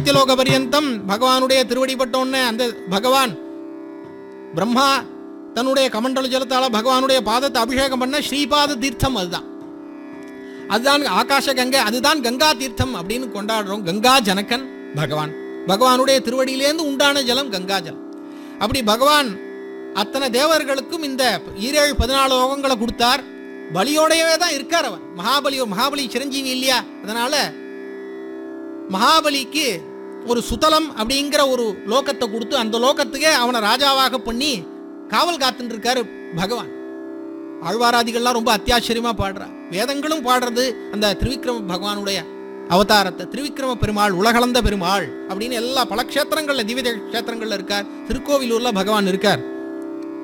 சத்தியலோக பரியந்தம் பகவானுடைய திருவடிப்பட்டோன்னே அந்த பகவான் பிரம்மா தன்னுடைய கமண்டல ஜலத்தால பகவானுடைய பாதத்தை அபிஷேகம் பண்ண ஸ்ரீபாத தீர்த்தம் அதுதான் அதுதான் ஆகாச கங்கை அதுதான் கங்கா தீர்த்தம் அப்படின்னு கொண்டாடுறோம் கங்கா ஜனகன் பகவான் பகவானுடைய திருவடியிலேருந்து உண்டான ஜலம் கங்கா ஜலம் அப்படி பகவான் அத்தனை தேவர்களுக்கும் இந்த ஈரேழு பதினாலு லோகங்களை கொடுத்தார் பலியோடையவே தான் இருக்கார் அவன் மகாபலி மகாபலி சிரஞ்சீவி இல்லையா அதனால மகாபலிக்கு ஒரு சுதலம் அப்படிங்கிற ஒரு லோகத்தை கொடுத்து அந்த லோகத்துக்கே அவனை ராஜாவாக பண்ணி காவல் காத்துட்டு இருக்காரு பகவான் ஆழ்வாராதிகள்லாம் ரொம்ப அத்தியாச்சரியமா பாடுறா வேதங்களும் பாடுறது அந்த திருவிக்ரம பகவானுடைய அவதாரத்தை திருவிக்ரம பெருமாள் உலகளந்த பெருமாள் அப்படின்னு எல்லா பல க்ஷேத்திரங்கள்ல திவ்ய க்ஷேத்திரங்கள்ல இருக்கார் திருக்கோவிலூர்ல பகவான் இருக்கார்